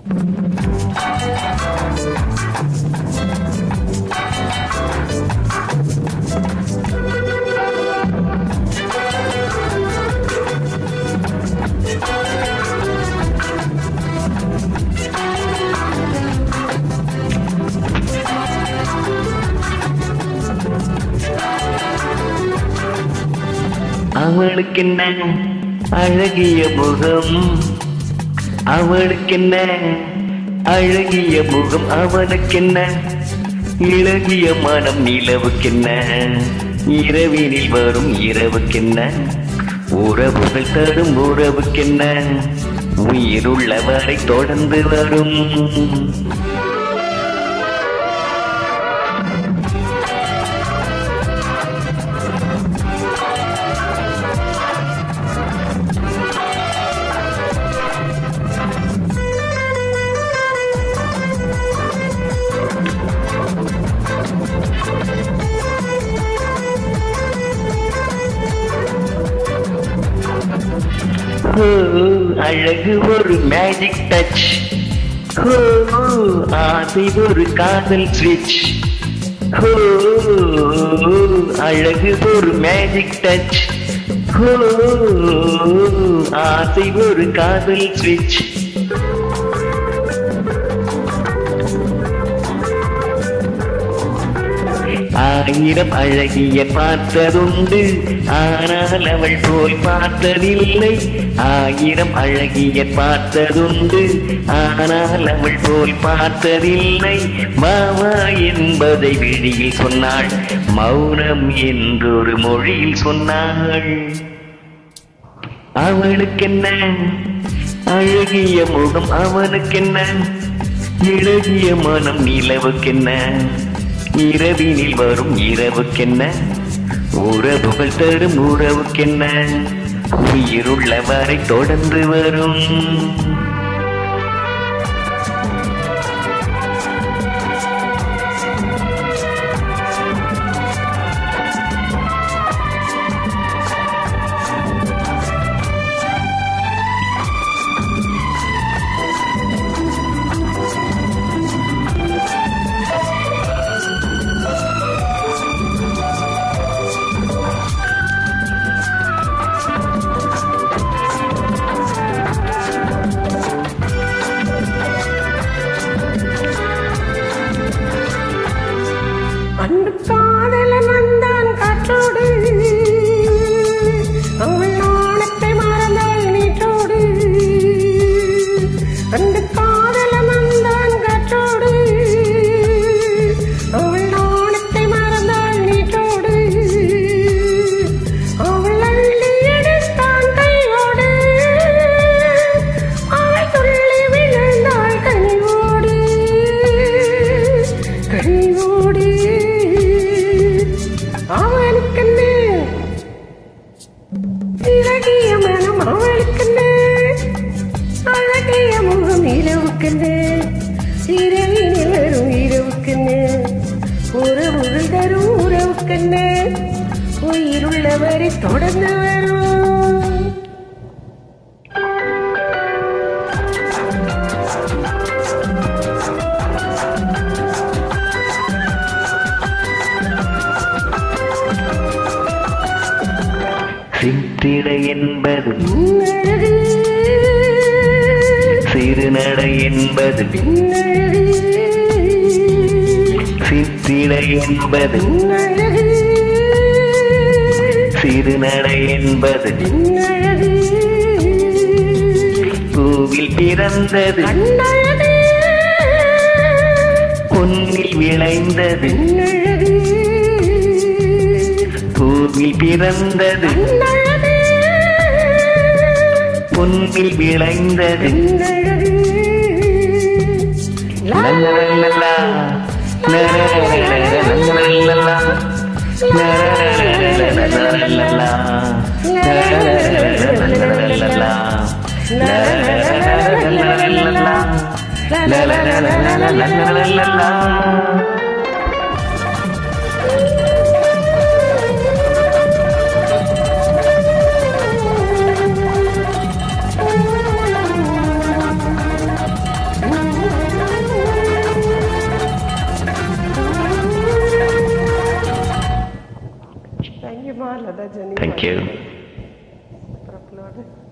அவளுக்கென்ன அழகிய முகம் அவளுக்கென்ன அழகிய முகம் அவனுக்கென்ன இளகிய மனம் நிலவுக்கென்ன இரவினில் வரும் இரவுக்கென்ன உறவுகள் தரும் உறவுக்கென்ன உயிருள்ளவரை தொடர்ந்து வரும் ஓ, அழகு ஒரு மேஜிக் டச் ஓ ஆசை ஒரு காதல் ஸ்விட்ச் ஓ அழகு ஒரு மேஜிக் டச் ஓ ஆசை ஒரு காதல் ஸ்விட்ச் ஆயிரம் அழகிய பார்த்ததுண்டு ஆனால் அவள் போல் பார்த்ததில்லை ஆயிரம் அழகிய பார்த்ததுண்டு ஆனால் அவள் போல் பார்த்ததில்லை மாமா என்பதை விழியில் சொன்னாள் மௌனம் என்றொரு மொழியில் சொன்னாள் அவளுக்கென்ன அழகிய முகம் அவனுக்கென்ன இழகிய மனம் நிலவுக்கென்ன இரவினில் வரும் இரவுக்கென்ன உறவுகள் தரும் உறவுக்கென்ன உயிருள்ளவரை தொடர்ந்து வரும் அன்பு காதலன் வந்தான் காற்றோடு அவள் நாணத்தை மறந்தாள் நீற்றோடு அன்பு காதலன் வந்தான் காற்றோடு அவள் நாணத்தை மறந்தாள் நீற்றோடு அவள் அள்ளி எடுத்தான் கையோடு அவள் துள்ளி விழுந்தாள் கனிவோடு கனிவோடு அவனுக்கென்ன இலகிய மனம் அவளுக்கென்ன அழகிய முகம் இரவுக்கென்ன இரவினில் வரும் இரவுக்கென்ன உறவுகள் தரும் உறவுக்கென்ன உயிருள்ளவரை தொடர்ந்து வரும் சித்திரை என்பது பின்னழகு சிறுநடை என்பது பின்னழகு சித்திரை என்பது பின்னழகு சிறுநடை என்பது பின்னழகு பூவில் பிறந்தது கண்ணழகு பொன்னில் விளைந்தது பின்னழகு பூவில் பிறந்தது கண்ணழகு பொன்னில் விளைந்தது பின்னழகு லலலலலா, லலலலலலா, லலலலலா, லலலலலலா, லலலலலலா, லலலலலலா, லலலலலலா. Thank you. அதான் ஜெனி தேங்க்யூ அப்புறம் upload.